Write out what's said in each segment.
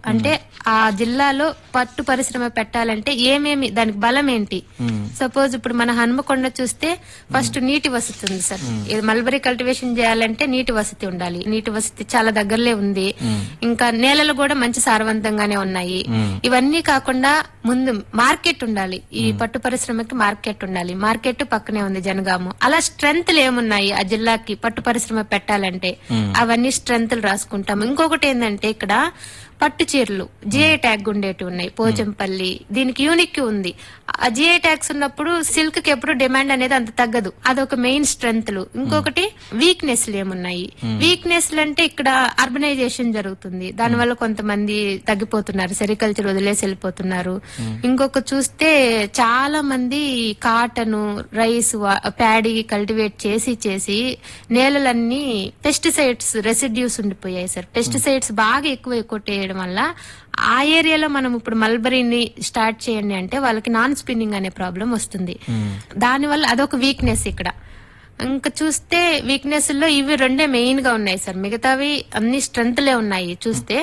అంటే ఆ జిల్లాలో పట్టు పరిశ్రమ పెట్టాలంటే ఏమేమి దానికి బలం ఏంటి సపోజ్ ఇప్పుడు మన హనుమకొండ చూస్తే ఫస్ట్ నీటి వసతి ఉంది సార్ ఇది మల్బరీ కల్టివేషన్ చేయాలంటే నీటి వసతి ఉండాలి నీటి వసతి చాలా దగ్గరలే ఉంది ఇంకా నేలలు కూడా మంచి సారవంతంగానే ఉన్నాయి ఇవన్నీ కాకుండా ముందు మార్కెట్ ఉండాలి ఈ పట్టు పరిశ్రమకి మార్కెట్ ఉండాలి మార్కెట్ పక్కనే ఉంది జనగాము అలా స్ట్రెంగ్త్లు ఏమున్నాయి ఆ జిల్లాకి పట్టు పరిశ్రమ పెట్టాలంటే అవన్నీ స్ట్రెంగ్త్లు రాసుకుంటాం ఇంకొకటి ఏంటంటే ఇక్కడ పట్టు చీరలు జిఐ ట్యాగ్ ఉండేటి ఉన్నాయి పోచంపల్లి దీనికి యూనిక్ ఉంది ఆ జిఐ ట్యాగ్స్ ఉన్నప్పుడు సిల్క్ కి ఎప్పుడు డిమాండ్ అనేది అంత తగ్గదు అదొక మెయిన్ స్ట్రెంగ్త్లు ఇంకొకటి వీక్నెస్ ఏమున్నాయి వీక్నెస్ అంటే ఇక్కడ అర్బనైజేషన్ జరుగుతుంది దానివల్ల కొంతమంది తగ్గిపోతున్నారు సెరికల్చర్ వదిలేసి వెళ్ళిపోతున్నారు ఇంకొక చూస్తే చాలా మంది కాటన్ రైస్ ప్యాడీ కల్టివేట్ చేసి చేసి నేలలన్నీ పెస్టిసైడ్స్ రెసిడ్యూస్ ఉండిపోయాయి సార్ పెస్టిసైడ్స్ బాగా ఎక్కువ కొట్టేయడం వల్ల ఆ ఏరియాలో మనం ఇప్పుడు మల్బరీని స్టార్ట్ చేయండి అంటే వాళ్ళకి నాన్ స్పిన్నింగ్ అనే ప్రాబ్లం వస్తుంది దానివల్ల అదొక వీక్నెస్ ఇక్కడ ఇంకా చూస్తే వీక్నెస్ లో ఇవి రెండే మెయిన్ గా ఉన్నాయి సార్ మిగతావి అన్ని స్ట్రెంగ్త్లే ఉన్నాయి చూస్తే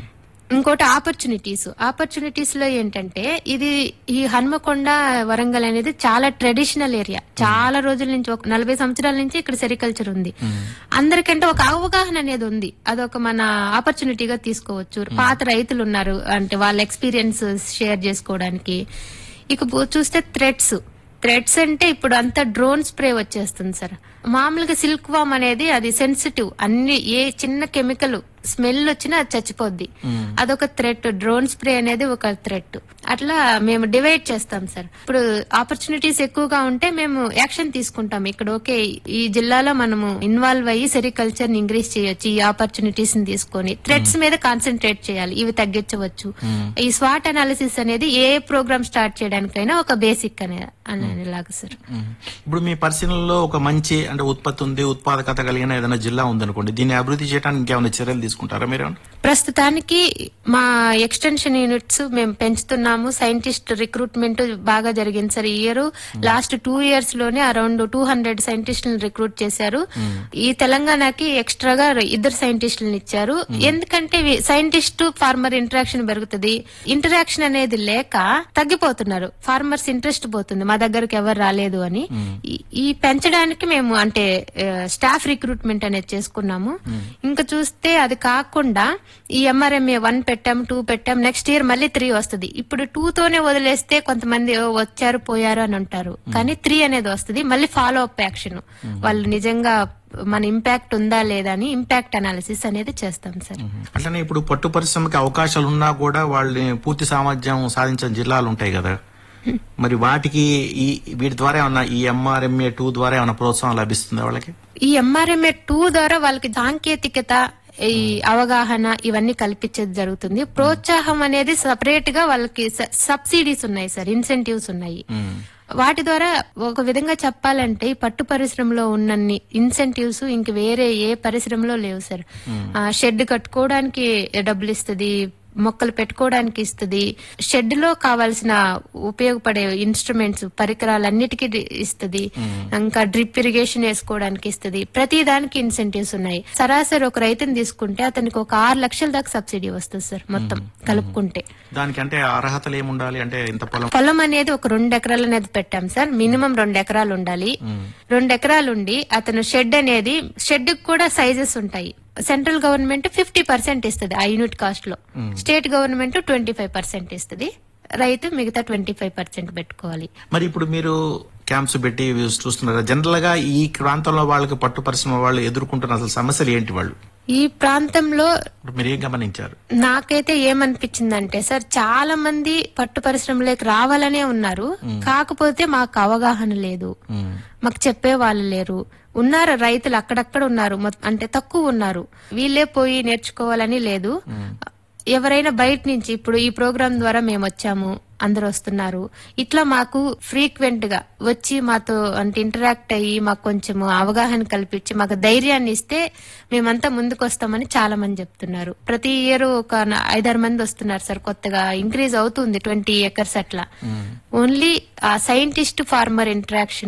ఇంకోటి ఆపర్చునిటీస్ ఆపర్చునిటీస్ లో ఏంటంటే ఇది ఈ హన్మకొండ వరంగల్ అనేది చాలా ట్రెడిషనల్ ఏరియా చాలా రోజుల నుంచి ఒక నలభై సంవత్సరాల నుంచి ఇక్కడ సెరికల్చర్ ఉంది అందరికంటే ఒక అవగాహన అనేది ఉంది అదొక మన ఆపర్చునిటీగా తీసుకోవచ్చు పాత రైతులు ఉన్నారు అంటే వాళ్ళ ఎక్స్పీరియన్స్ షేర్ చేసుకోవడానికి ఇక పో- చూస్తే థ్రెడ్స్ థ్రెడ్స్ అంటే ఇప్పుడు అంతా డ్రోన్ స్ప్రే వచ్చేస్తుంది సార్ మామూలుగా సిల్క్ వామ్ అనేది అది సెన్సిటివ్ అన్ని ఏ చిన్న కెమికల్ స్మెల్ వచ్చినా అది చచ్చిపోద్ది అదొక థ్రెట్ డ్రోన్ స్ప్రే అనేది ఒక థ్రెట్ అట్లా మేము డివైడ్ చేస్తాం సార్ ఇప్పుడు ఆపర్చునిటీస్ ఎక్కువగా ఉంటే మేము యాక్షన్ తీసుకుంటాం ఇక్కడ ఓకే ఈ జిల్లాలో మనము ఇన్వాల్వ్ అయ్యి సెరికల్చర్ ని ఇంక్రీజ్ చేయొచ్చు ఈ ఆపర్చునిటీస్ ని తీసుకొని థ్రెట్స్ మీద కాన్సన్ట్రేట్ చేయాలి ఇవి తగ్గించవచ్చు ఈ స్వాట్ అనాలిసిస్ అనేది ఏ ప్రోగ్రామ్ స్టార్ట్ చేయడానికైనా ఒక బేసిక్ అనే అనేలాగా సార్ మ్మ్. ఇప్పుడు మీ పరిశీలనలో ఒక మంచి అంటే ఉత్పత్తి ఉంది ఉత్పాదకత కలిగిన ఏదైనా జిల్లా ఉందనుకోండి దీన్ని అభివృద్ధి చేయడానికి ఇంకేమైనా చర్యలు తీసుకుంటారా మీరు ప్రస్తుతానికి మా ఎక్స్టెన్షన్ యూనిట్స్ మేము పెంచుతున్నాము సైంటిస్ట్ రిక్రూట్మెంట్ బాగా జరిగింది సార్ ఈ ఇయర్ లాస్ట్ టూ ఇయర్స్ లోనే అరౌండ్ టూ హండ్రెడ్ సైంటిస్టులను రిక్రూట్ చేశారు ఈ తెలంగాణకి ఎక్స్ట్రాగా ఇద్దరు సైంటిస్టులను ఇచ్చారు ఎందుకంటే సైంటిస్ట్ ఫార్మర్ ఇంటరాక్షన్ పెరుగుతుంది ఇంటరాక్షన్ అనేది లేక తగ్గిపోతున్నారు ఫార్మర్స్ ఇంట్రెస్ట్ పోతుంది మా దగ్గరకు ఎవరు రాలేదు అని ఈ- ఈ పెంచడానికి మేము అంటే స్టాఫ్ రిక్రూట్మెంట్ అనేది చేసుకున్నాము ఇంకా చూస్తే అది కాకుండా ఈ ఎంఆర్ఎంఏ వన్ పెట్టాం టూ పెట్టాం నెక్స్ట్ ఇయర్ మళ్ళీ త్రీ వస్తుంది ఇప్పుడు టూ తోనే వదిలేస్తే కొంతమంది "ఓ, వచ్చారు పోయారు అని అంటారు కానీ త్రీ అనేది వస్తుంది మళ్ళీ ఫాలో అప్ యాక్షన్ వాళ్ళు నిజంగా మన ఇంపాక్ట్ ఉందా లేదా అని ఇంపాక్ట్ అనాలిసిస్ అనేది చేస్తాం సార్ అట్లనే ఇప్పుడు పట్టు పరిశ్రమకి అవకాశాలు ఉన్నా కూడా వాళ్ళని పూర్తి సామర్థ్యం సాధించిన జిల్లాలు ఉంటాయి కదా మరి వాటికి ఈ వీటి ద్వారా ఏమన్నా ఈ ఎంఆర్ఎంఏ టూ ద్వారా ఏమైనా ప్రోత్సాహం లభిస్తుందా వాళ్ళకి ఈ ఎంఆర్ఎంఏ టూ ద్వారా వాళ్ళకి సాంకేతికత ఈ అవగాహన ఇవన్నీ కల్పించేది జరుగుతుంది ప్రోత్సాహం అనేది సపరేట్ గా వాళ్ళకి సబ్సిడీస్ ఉన్నాయి సార్ ఇన్సెంటివ్స్ ఉన్నాయి వాటి ద్వారా ఒక విధంగా చెప్పాలంటే ఈ పట్టు పరిశ్రమలో ఉన్నన్ని ఇన్సెంటివ్స్ ఇంక వేరే ఏ పరిశ్రమలో లేవు సార్ ఆ, షెడ్ కట్టుకోవడానికి డబ్బులు ఇస్తుంది మొక్కలు పెట్టుకోవడానికి ఇస్తుంది షెడ్ లో కావాల్సిన ఉపయోగపడే ఇన్స్ట్రుమెంట్స్ పరికరాలన్నిటికీ ఇస్తుంది ఇంకా డ్రిప్ ఇరిగేషన్ వేసుకోవడానికి ఇస్తుంది ప్రతి దానికి ఇన్సెంటివ్స్ ఉన్నాయి సరాసరి ఒక రైతుని తీసుకుంటే అతనికి ఒక ఆరు లక్షల దాకా సబ్సిడీ వస్తుంది సార్ మొత్తం కలుపుకుంటే దానికి అంటే అర్హతలు ఏముండాలి అంటే ఇంత పొలం పొలం అనేది ఒక రెండు ఎకరాలు అనేది పెట్టాం సార్ మినిమం రెండు ఎకరాలు ఉండాలి రెండు ఎకరాలు ఉండి అతను షెడ్ అనేది షెడ్ కూడా సైజెస్ ఉంటాయి సెంట్రల్ గవర్నమెంట్ ఫిఫ్టీ పర్సెంట్ ఇస్తుంది ఆ యూనిట్ కాస్ట్ లో state government twenty five percent ఇస్తుంది రైతు మిగతా ట్వంటీ ఫైవ్ పర్సెంట్ పెట్టుకోవాలి మరి ఇప్పుడు మీరు క్యాంప్స్ పెట్టి ఇవి చూస్తున్నారు జనరల్ గా ఈ ప్రాంతంలో వాళ్ళకి పట్టు పరిశ్రమ వాళ్ళు ఎదుర్కొంటున్న అసలు సమస్యలు ఏంటి వాళ్ళు ఈ ప్రాంతంలో ఇప్పుడు మీరు ఏం గమనించారు నాకైతే ఏమనిపించిందంటే సార్ చాలా మంది పట్టు పరిశ్రమలోకి రావాలనే ఉన్నారు కాకపోతే మాకు అవగాహన లేదు మ్మ్. మాకు చెప్పే వాళ్ళు లేరు ఉన్నారు రైతులు అక్కడక్కడ ఉన్నారు మొత్- అంటే తక్కువ ఉన్నారు వీళ్ళే పోయి నేర్చుకోవాలని లేదు ఎవరైనా బయట నుంచి ఇప్పుడు ఈ ప్రోగ్రాం ద్వారా మేము వచ్చాము అందరు వస్తున్నారు ఇట్లా మాకు ఫ్రీక్వెంట్ గా వచ్చి మాతో అంటే ఇంటరాక్ట్ అయ్యి మాకు కొంచెం అవగాహన కల్పించి మాకు ధైర్యాన్ని ఇస్తే మేమంతా ముందుకు వస్తామని చాలా మంది చెప్తున్నారు ప్రతి ఇయర్ ఒక న- ఐదారు మంది వస్తున్నారు సార్ కొత్తగా ఇంక్రీజ్ అవుతుంది ట్వంటీ ఎకర్స్ అట్లా ఓన్లీ ఆ scientist farmer interaction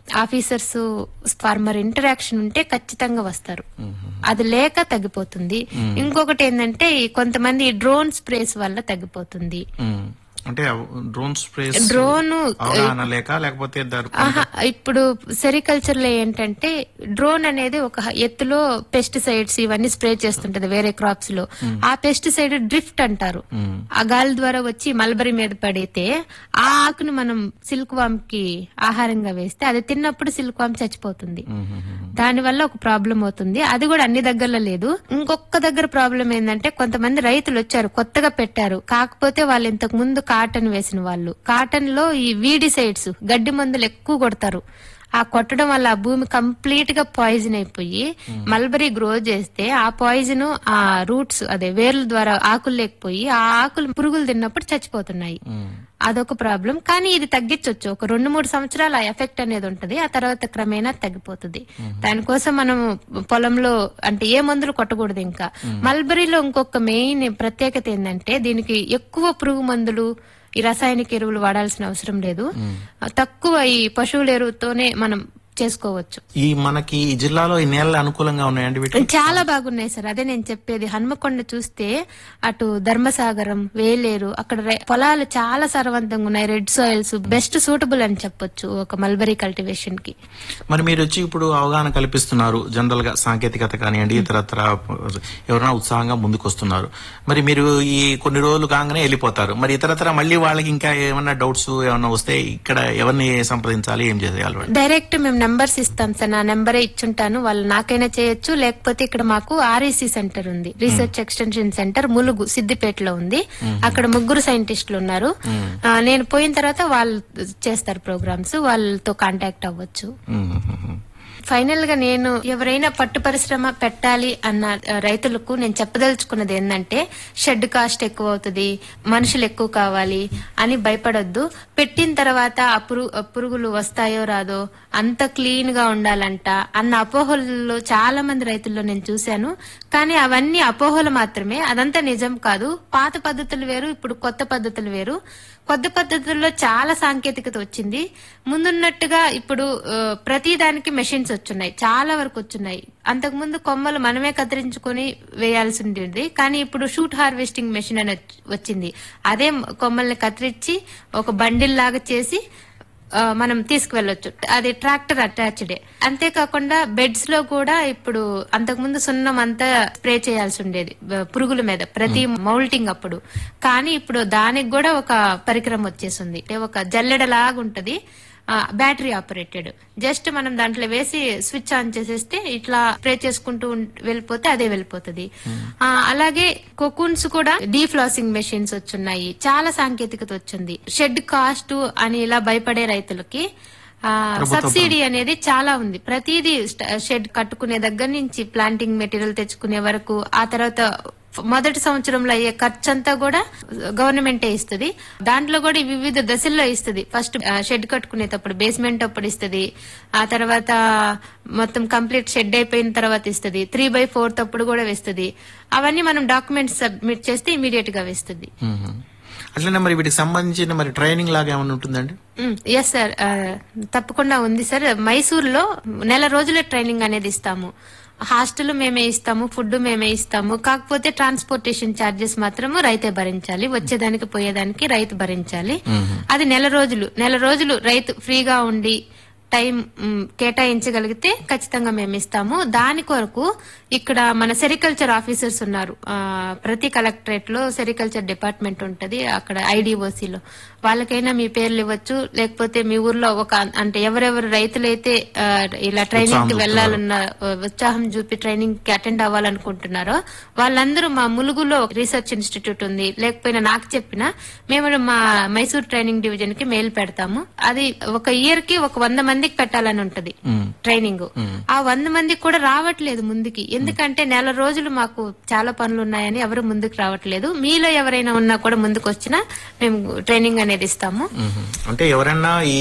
officers farmer interaction ఉంటే ఖచ్చితంగా వస్తారు అది లేక తగ్గిపోతుంది ఇంకొకటి ఏంటంటే ఈ కొంతమంది డ్రోన్ స్ప్రేస్ వల్ల తగ్గిపోతుంది ఉమ్. అంటే డ్రోన్ స్ప్రేస్ డ్రోన్ అవగాహన లేక లేకపోతే దాని ఆహా, ఇప్పుడు సెరికల్చర్ లో ఏంటంటే డ్రోన్ అనేది ఒక ఎత్తులో పెస్టిసైడ్స్ ఇవన్నీ స్ప్రే చేస్తుంటది వేరే క్రాప్స్ లో ఆ పెస్టిసైడ్ డ్రిఫ్ట్ అంటారు ఆ గాలి ద్వారా వచ్చి మల్బరీ మీద పడితే ఆ ఆకును మనం సిల్క్ వామ్ కి ఆహారంగా వేస్తే అది తిన్నప్పుడు సిల్క్ వామ్ చచ్చిపోతుంది దాని వల్ల ఒక ప్రాబ్లం అవుతుంది అది కూడా అన్ని దగ్గరలో లేదు ఇంకొక దగ్గర ప్రాబ్లం ఏంటంటే కొంతమంది రైతులు వచ్చారు కొత్తగా పెట్టారు కాకపోతే వాళ్ళు ఇంతకు ముందు కాటన్ వేసిన వాళ్ళు కాటన్ లో ఈ వీడిసైడ్స్ గడ్డి మందులు ఎక్కువ కొడతారు ఆ కొట్టడం వల్ల ఆ భూమి కంప్లీట్ గా పాయిజన్ అయిపోయి మల్బరీ గ్రో చేస్తే ఆ పాయిజన్ ఆ రూట్స్ అదే వేర్ల ద్వారా ఆకులు లేకపోయి ఆ ఆకులు పురుగులు తిన్నప్పుడు చచ్చిపోతున్నాయి అదొక ప్రాబ్లం కానీ ఇది తగ్గించవచ్చు ఒక రెండు మూడు సంవత్సరాల ఎఫెక్ట్ అనేది ఉంటది ఆ తర్వాత క్రమేణా తగ్గిపోతుంది దానికోసం మనం పొలంలో అంటే ఏ మందులు కొట్టకూడదు ఇంకా మల్బరీలో ఇంకొక మెయిన్ ప్రత్యేకత ఏంటంటే దీనికి ఎక్కువ పురుగు మందులు ఈ రసాయనిక ఎరువులు వాడాల్సిన అవసరం లేదు తక్కువ ఈ పశువుల ఎరువుతోనే మనం చేసుకోవచ్చు ఈ మనకి ఈ జిల్లాలో ఈ నేలలు అనుకూలంగా ఉన్నాయండి వీటికి చాలా బాగున్నాయి సార్ అదే నేను చెప్పేది హన్మకొండ చూస్తే అటు ధర్మసాగరం వేలేరు అక్కడ రై- పొలాలు చాలా సర్వంతంగా ఉన్నాయి రెడ్ సాయిల్స్ బెస్ట్ సూటబుల్ అని చెప్పొచ్చు ఒక మల్బరీ కల్టివేషన్ కి మరి మీరు వచ్చి ఇప్పుడు అవగాహన కల్పిస్తున్నారు జనరల్ గా సాంకేతికత కానివ్వండి ఇతరత్ర ఎవరైనా ఉత్సాహంగా ముందుకు వస్తున్నారు మరి మీరు ఈ కొన్ని రోజులు కాగానే వెళ్ళిపోతారు మరి ఇతరత్ర మళ్ళీ వాళ్ళకి ఇంకా ఏమన్నా డౌట్స్ ఏమన్నా వస్తే ఇక్కడ ఎవరిని సంప్రదించాలి ఏం చేయాలి వాళ్ళు? డైరెక్ట్ మేము నెంబర్స్ ఇస్తాం సార్ నా నెంబరే ఇచ్చుంటాను వాళ్ళు నాకైనా చేయొచ్చు లేకపోతే ఇక్కడ మాకు ఆర్ఈసి సెంటర్ ఉంది రీసెర్చ్ ఎక్స్టెన్షన్ సెంటర్ ములుగు సిద్దిపేటలో ఉంది అక్కడ ముగ్గురు సైంటిస్టులు ఉన్నారు ఆ, నేను పోయిన తర్వాత వాళ్ళు చేస్తారు ప్రోగ్రామ్స్ వాళ్ళతో కాంటాక్ట్ అవ్వచ్చు ఉమ్, ఉమ్, ఉమ్. ఫైనల్ గా నేను ఎవరైనా పట్టు పరిశ్రమ పెట్టాలి అన్న ఆ, రైతులకు నేను చెప్పదలుచుకున్నది ఏంటంటే షెడ్ కాస్ట్ ఎక్కువ అవుతుంది మనుషులు ఎక్కువ కావాలి అని భయపడొద్దు పెట్టిన తర్వాత ఆ పురు- ఆ పురుగులు వస్తాయో రాదో అంత క్లీన్ గా ఉండాలంట అన్న అపోహల్లో చాలా మంది రైతుల్లో నేను చూశాను కానీ అవన్నీ అపోహలు మాత్రమే అదంతా నిజం కాదు పాత పద్ధతులు వేరు ఇప్పుడు కొత్త పద్ధతులు వేరు కొత్త పద్ధతుల్లో చాలా సాంకేతికత వచ్చింది ముందున్నట్టుగా ఇప్పుడు ఆ, ప్రతి దానికి మెషిన్స్ వచ్చున్నాయి చాలా వరకు వచ్చున్నాయి అంతకుముందు కొమ్మలు మనమే కత్తిరించుకొని వేయాల్సి ఉండేది కానీ ఇప్పుడు షూట్ హార్వెస్టింగ్ మెషిన్ అని వచ్చి- వచ్చింది అదే కొమ్మల్ని కత్తిరించి ఒక బండిల్ లాగా చేసి ఆ, మనం తీసుకువెళ్ళొచ్చు అది ట్రాక్టర్ అటాచ్డే అంతేకాకుండా బెడ్స్ లో కూడా ఇప్పుడు అంతకుముందు సున్నం అంతా స్ప్రే చేయాల్సి ఉండేది బ- పురుగుల మీద ప్రతి మౌల్టింగ్ అప్పుడు కానీ ఇప్పుడు దానికి కూడా ఒక పరికరం వచ్చేసింది అంటే ఒక జల్లెడ లాగా ఉంటది బ్యాటరీ ఆపరేటెడ్ జస్ట్ మనం దాంట్లో వేసి స్విచ్ ఆన్ చేసేస్తే ఇట్లా స్ప్రే చేసుకుంటూ ఉం- వెళ్ళిపోతే అదే వెళ్ళిపోతుంది ఆ, అలాగే కొకూన్స్ కూడా డీఫ్లాసింగ్ మెషిన్స్ వచ్చున్నాయి చాలా సాంకేతికత వచ్చింది షెడ్ కాస్ట్ అని ఇలా భయపడే రైతులకి ఆ, సబ్సిడీ అనేది చాలా ఉంది ప్రతిదీ స్ట- షెడ్ కట్టుకునే దగ్గర నుంచి ప్లాంటింగ్ మెటీరియల్ తెచ్చుకునే వరకు ఆ తర్వాత మొదటి సంవత్సరంలో అయ్యే ఖర్చంతా కూడా గవర్నమెంటే ఇస్తుంది దాంట్లో కూడా వివిధ దశల్లో ఇస్తుంది ఫస్ట్ షెడ్ కట్టుకునేటప్పుడు బేస్మెంట్ అప్పుడు ఇస్తుంది ఆ తర్వాత మొత్తం కంప్లీట్ షెడ్ అయిపోయిన తర్వాత ఇస్తుంది త్రీ బై ఫోర్త్ అప్పుడు కూడా వేస్తుంది అవన్నీ మనం డాక్యుమెంట్స్ సబ్మిట్ చేస్తే ఇమీడియట్ గా వేస్తుంది ఉమ్. అట్లనే మరి వీటికి సంబంధించిన మరి ట్రైనింగ్ లాగా ఏమైనా ఉంటుందండి ఎస్ సార్ తప్పకుండా ఉంది సార్ మైసూర్లో నెల రోజుల ట్రైనింగ్ అనేది ఇస్తాము హాస్టల్ మేమే ఇస్తాము ఫుడ్ మేమే ఇస్తాము కాకపోతే ట్రాన్స్పోర్టేషన్ ఛార్జెస్ మాత్రము రైతే భరించాలి వచ్చేదానికి పోయేదానికి రైతు భరించాలి అది నెల రోజులు నెల రోజులు రైతు ఫ్రీగా ఉండి టైం మ్, కేటాయించగలిగితే ఖచ్చితంగా మేము ఇస్తాము దాని కొరకు ఇక్కడ మన సెరికల్చర్ ఆఫీసర్స్ ఉన్నారు ఆ, ప్రతి కలెక్టరేట్ లో సెరికల్చర్ డిపార్ట్మెంట్ ఉంటది అక్కడ ఐడిఓసిలో వాళ్ళకైనా మీ పేర్లు ఇవ్వచ్చు లేకపోతే మీ ఊర్లో ఒక అంటే ఎవరెవరు రైతులైతే ఆ, ఇలా ట్రైనింగ్ కి వెళ్లాలన్న ఆ, ఉత్సాహం చూపి ట్రైనింగ్ కి అటెండ్ అవ్వాలనుకుంటున్నారో వాళ్ళందరూ మా ములుగులో రీసెర్చ్ ఇన్స్టిట్యూట్ ఉంది లేకపోయినా నాకు చెప్పిన మేము మా మైసూర్ ట్రైనింగ్ డివిజన్ కి మెయిల్ పెడతాము అది ఒక ఇయర్ కి ఒక వంద మందికి పెట్టాలని ఉంటది ట్రైనింగ్ ఆ వంద మందికి కూడా రావట్లేదు ముందుకి ఎందుకంటే నెల రోజులు మాకు చాలా పనులు ఉన్నాయని ఎవరు ముందుకు రావట్లేదు మీలో ఎవరైనా ఉన్నా కూడా ముందుకు వచ్చినా మేము ట్రైనింగ్ అనేది ఇస్తాము మ్మ్. అంటే ఎవరైనా ఈ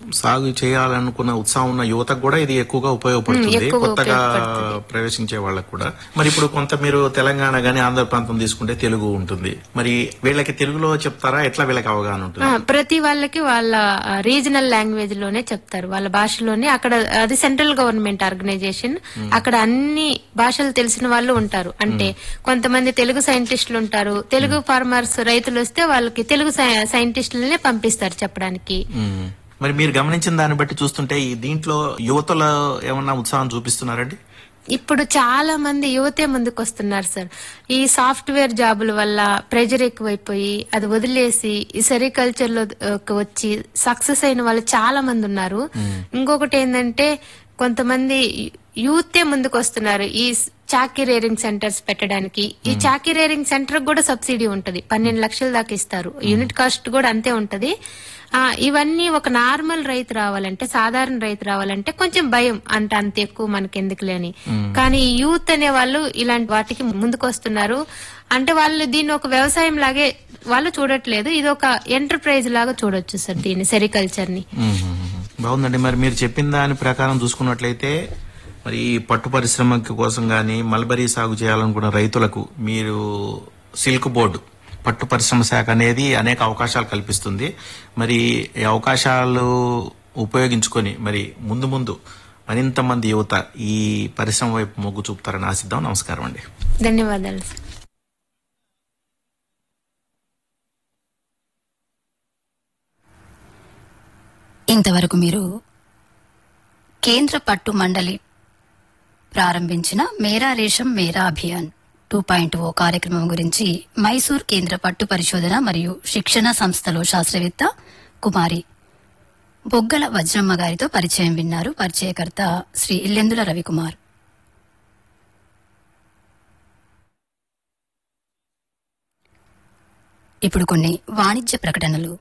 సాగు చేయాలనుకున్న ఉత్సాహం ఉన్న యువతకు కూడా ఇది ఎక్కువగా ఉపయోగపడుతుంది ఉమ్, ఎక్కువగా కొత్తగా ఉపయోగపడుతుంది. ప్రవేశించే వాళ్ళకు కూడా మరి ఇప్పుడు కొంత మీరు తెలంగాణ గానీ ఆంధ్ర ప్రాంతం తీసుకుంటే తెలుగు ఉంటుంది మరి వీళ్ళకి తెలుగులో చెప్తారా ఎట్లా వీళ్ళకి అవగాహన ఉంటుంది ఆ, ప్రతి వాళ్ళకి వాళ్ళ రీజనల్ లాంగ్వేజ్ లోనే చెప్తారు వాళ్ళ భాషలోనే అక్కడ అది సెంట్రల్ గవర్నమెంట్ ఆర్గనైజేషన్ అక్కడ అన్ని భాషలు తెలిసిన వాళ్ళు ఉంటారు అంటే కొంతమంది తెలుగు సైంటిస్టులు ఉంటారు తెలుగు ఫార్మర్స్ రైతులు వస్తే వాళ్ళకి తెలుగు సై- సైంటిస్టులనే పంపిస్తారు చెప్పడానికి ఉమ్. మరి మీరు గమనించిన దాన్ని బట్టి చూస్తుంటే ఈ దీంట్లో యువతలో ఏమన్నా ఉత్సాహం చూపిస్తున్నారండి ఇప్పుడు చాలా మంది యువతే ముందుకు వస్తున్నారు సార్ ఈ సాఫ్ట్వేర్ జాబుల వల్ల ప్రెజర్ ఎక్కువైపోయి అది వదిలేసి ఈ సెరికల్చర్ లో ఆ, వచ్చి సక్సెస్ అయిన వాళ్ళు చాలా మంది ఉన్నారు ఇంకొకటి ఏంటంటే కొంతమంది యూతే ముందుకు వస్తున్నారు ఈ చాకీ రేరింగ్ సెంటర్స్ పెట్టడానికి ఈ చాకీ రేరింగ్ సెంటర్ కూడా సబ్సిడీ ఉంటది పన్నెండు లక్షల దాకా ఇస్తారు యూనిట్ కాస్ట్ కూడా అంతే ఉంటది ఆ, ఇవన్నీ ఒక నార్మల్ రైతు రావాలంటే సాధారణ రైతు రావాలంటే కొంచెం భయం అంటే అంత ఎక్కువ మనకి ఎందుకులే అని కానీ ఈ యూత్ అనే వాళ్ళు ఇలాంటి వాటికి ముందుకు వస్తున్నారు అంటే వాళ్ళు దీన్ని ఒక వ్యవసాయం లాగే వాళ్ళు చూడట్లేదు ఇది ఒక ఎంటర్ప్రైజ్ లాగా చూడొచ్చు సార్ దీన్ని సెరికల్చర్ ని మ్మ్. బాగుందండి మరి మీరు చెప్పిన దాని ప్రకారం చూసుకున్నట్లయితే మరి ఈ పట్టు పరిశ్రమ కోసం కానీ మల్బరీ సాగు చేయాలనుకున్న రైతులకు మీరు సిల్క్ బోర్డు పట్టు పరిశ్రమ శాఖ అనేది అనేక అవకాశాలు కల్పిస్తుంది మరి ఈ అవకాశాలు ఉపయోగించుకొని మరి ముందు ముందు మరింత మంది యువత ఈ పరిశ్రమ వైపు మొగ్గు చూపుతారని ఆశిద్దాం నమస్కారం అండి ధన్యవాదాలు సార్ ఇంతవరకు మీరు కేంద్ర పట్టు మండలి ప్రారంభించిన మేరా రేషం మేరా అభియాన్ టూ పాయింట్ ఓ కార్యక్రమం గురించి మైసూర్ కేంద్ర పట్టు పరిశోధన మరియు శిక్షణ సంస్థలో శాస్త్రవేత్త కుమారి బొగ్గల వజ్రమ్మ గారితో పరిచయం విన్నారు పరిచయకర్త శ్రీ ఇల్లెందుల రవికుమార్ ఇప్పుడు కొన్ని వాణిజ్య ప్రకటనలు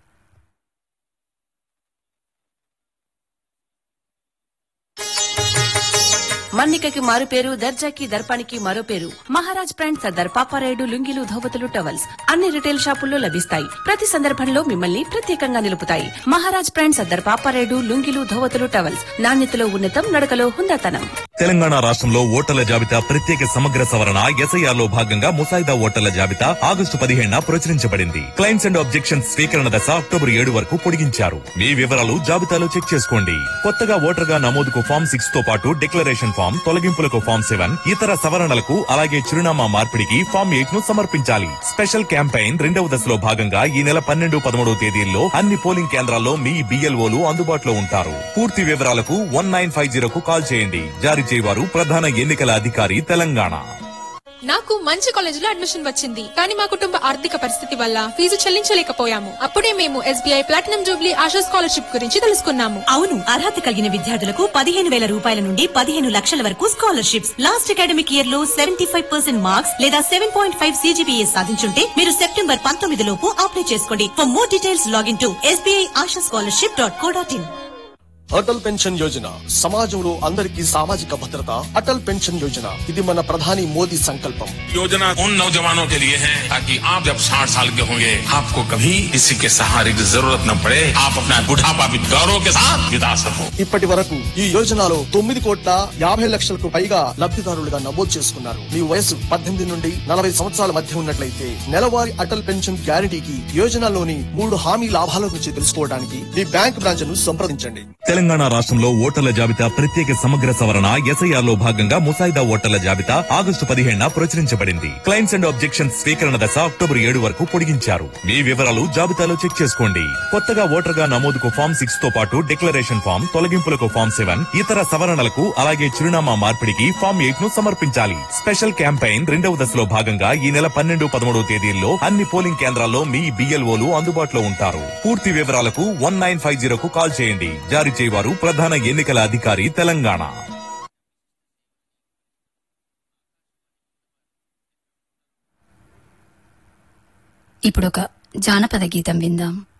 మన్నికకి మారు పేరు దర్జాకి దర్పానికి మరో పేరు మహారాజ్ బ్రాండ్ సర్దార్ పాపారాయుడు లుంగిలు ధోవతులు టవల్స్ అన్ని రిటైల్ షాపుల్లో లభిస్తాయి ప్రతి సందర్భంలో మిమ్మల్ని ప్రత్యేకంగా నిలుపుతాయి మహారాజ్ బ్రాండ్ సర్దార్ పాపారాయుడు లుంగిలు ధోవతులు టవల్స్ నాణ్యతలో ఉన్నతం నడకలో హుందాతనం తెలంగాణ రాష్ట్రంలో ఓటర్ల జాబితా ప్రత్యేక సమగ్ర సవరణ ఎస్ఐఆర్ లో భాగంగా ముసాయిదా ఓటర్ల జాబితా ఆగస్టు పదిహేడున ప్రచురించబడింది క్లైమ్స్ అండ్ ఆబ్జెక్షన్స్ స్వీకరణ దశ అక్టోబర్ ఏడు వరకు పొడిగించారు మీ వివరాలు జాబితాలో చెక్ చేసుకోండి కొత్తగా ఓటర్ గా నమోదుకు ఫామ్ సిక్స్ తో పాటు డిక్లరేషన్ ఫామ్ తొలగింపులకు ఫామ్ సెవెన్ ఇతర సవరణలకు అలాగే చిరునామా మార్పిడికి ఫామ్ ఎయిట్ ను సమర్పించాలి స్పెషల్ క్యాంపెయిన్ రెండవ దశలో భాగంగా ఈ నెల పన్నెండు పదమూడవ తేదీల్లో అన్ని పోలింగ్ కేంద్రాల్లో మీ బిఎల్ఓలు అందుబాటులో ఉంటారు పూర్తి వివరాలకు వన్ నైన్ ఫైవ్ జీరోకు కాల్ చేయండి జారీ చేయవారు ప్రధాన ఎన్నికల అధికారి తెలంగాణ నాకు మంచి కాలేజీలో అడ్మిషన్ వచ్చింది కానీ మా కుటుంబ ఆర్థిక పరిస్థితి వల్ల ఫీజు చెల్లించలేకపోయాము అప్పుడే మేము SBI platinum jubilee Asha scholarship గురించి తెలుసుకున్నాము అవును అర్హత కలిగిన విద్యార్థులకు పదిహేను వేల రూపాయల నుండి పదిహేను లక్షల వరకు స్కాలర్షిప్స్ లాస్ట్ అకాడమిక్ ఇయర్ లో సెవెంటీ ఫైవ్ పర్సెంట్ మార్క్స్ లేదా సెవెన్ పాయింట్ ఫైవ్ సీజీపీఏ సాధించుంటే మీరు సెప్టెంబర్ పంతొమ్మిది లోపు అప్లై చేసుకోండి for more details login to SBI Asha scholarship dot co dot in Atal pension Yojana సమాజంలో అందరికీ సామాజిక భద్రత అటల్ పెన్షన్ యోజన ఇది మన ప్రధాని మోదీ సంకల్పం योजना उन नौजवानों के लिए है ताकि आप जब 60 साल के होंगे आपको कभी किसी के सहारे की जरूरत न पड़े आप अपना बुढ़ापा भी गौरव के साथ बिता सको ఇప్పటి వరకు ఈ యోజనలో తొమ్మిది కోట్ల యాభై లక్షలకు పైగా లబ్ధిదారులుగా నమోదు చేసుకున్నారు మీ వయసు పద్దెనిమిది నుండి నలభై సంవత్సరాల మధ్య ఉన్నట్లయితే నెలవారీ అటల్ పెన్షన్ గ్యారంటీకి యోజనలోని మూడు హామీ లాభాల గురించి తెలుసుకోవడానికి మీ బ్యాంక్ బ్రాంచ్ ను సంప్రదించండి తెలంగాణ రాష్ట్రంలో ఓటర్ల జాబితా ప్రత్యేక సమగ్ర సవరణ ఎస్ఐఆర్ లో భాగంగా ముసాయిదా ఓటర్ల జాబితా ఆగస్టు పదిహేడున ప్రచురించబడింది క్లైమ్స్ అండ్ ఆబ్జెక్షన్స్ స్వీకరణ దశ అక్టోబర్ ఏడు వరకు పొడిగించారు మీ వివరాలు జాబితాలో చెక్ చేసుకోండి కొత్తగా ఓటర్ గా నమోదుకు ఫామ్ సిక్స్ తో పాటు డిక్లరేషన్ ఫామ్ తొలగింపులకు ఫామ్ సెవెన్ ఇతర సవరణలకు అలాగే చిరునామా మార్పిడికి ఫామ్ ఎయిట్ ను సమర్పించాలి స్పెషల్ క్యాంపెయిన్ రెండవ దశలో భాగంగా ఈ నెల పన్నెండు పదమూడవ తేదీల్లో అన్ని పోలింగ్ కేంద్రాల్లో మీ బిఎల్ఓలు అందుబాటులో ఉంటారు పూర్తి వివరాలకు వన్ నైన్ ఫైవ్ జీరోకు కాల్ చేయండి జారీ చేయవారు ప్రధాన ఎన్నికల అధికారి తెలంగాణ ఇప్పుడొక జానపద గీతం విందాం